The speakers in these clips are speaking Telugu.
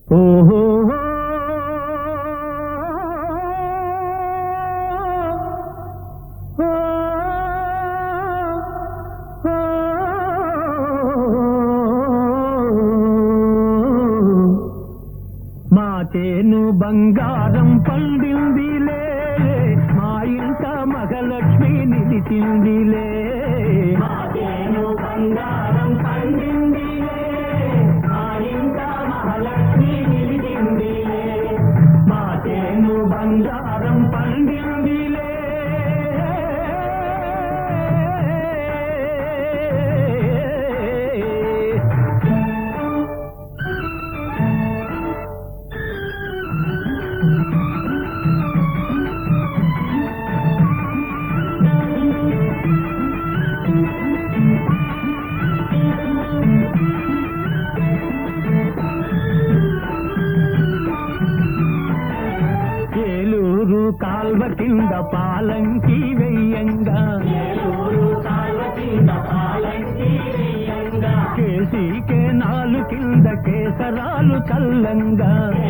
ఓహో మా చేను బంగారం పండిందిలే మా ఇంట మగలక్ష్మి నిలిచిందిలే మా చేను బంగారం పండిందిలే మా ఇంట మహాలక్ష్మి నిలిచిందిలే మా చేను బంగారం పండిందిలే ఏలూరు కాల్వ కింద పాలంకి వెయ్యంగా కేసీకే నాలు కింద కేసరాలు చల్లంగా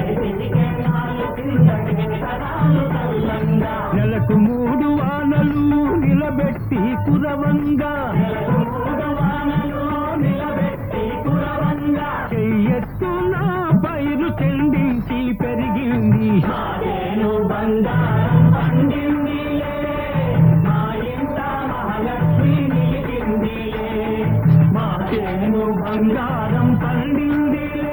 నెలకు మూడు వానలు నిలబెట్టి కురవంగా చెయ్యెత్తు నా పైరు చెందించి పెరిగింది బంగారం పండిందిలే మా ఇంట మహాలక్ష్మి నిలిచిందిలే మా చేను బంగారం పండిందిలే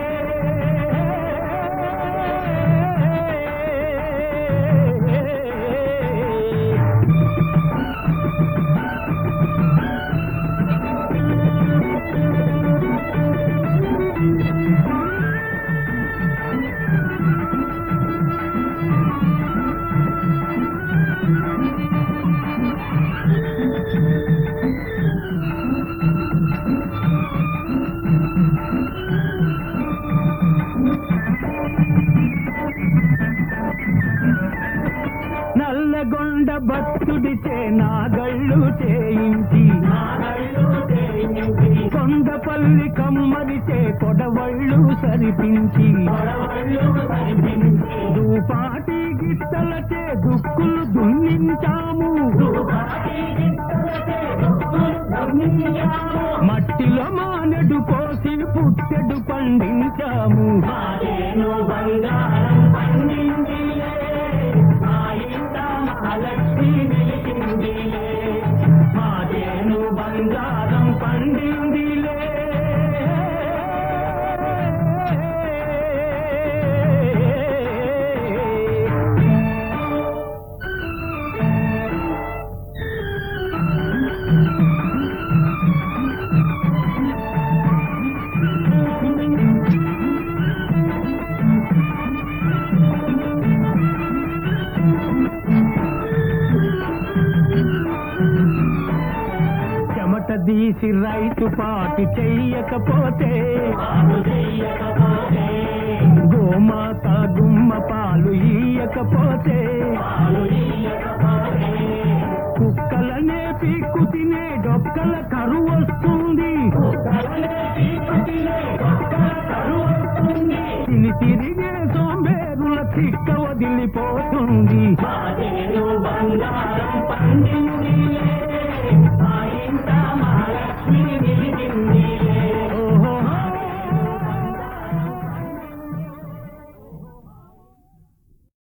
నల్లగొండ భక్తుడిచే నాగళ్ళు చేయించి కొండపల్లి కమ్మరిచే కొడవళ్ళు సరిపించి దూపాటి గిట్టలచే దుక్కులు దున్నించాము మట్టిలో మానెడు పోసి పుట్టెడు పండించాము బంగారం పండిందిలే మా ఇంట మహాలక్ష్మి నిలిచిందిలే మా చేను బంగారం పండిందిలే చెమట తీసి రైతు పాటి చెయ్యకపోతే గోమాత గుమ్మ పాలు ఇయ్యకపోతే కుక్కలనే పీక్కు తినే డొక్కల కరువు వస్తుంది తిని తిరిగే సోంబేరుల తిక్క వదిలిపోతుంది బంగారం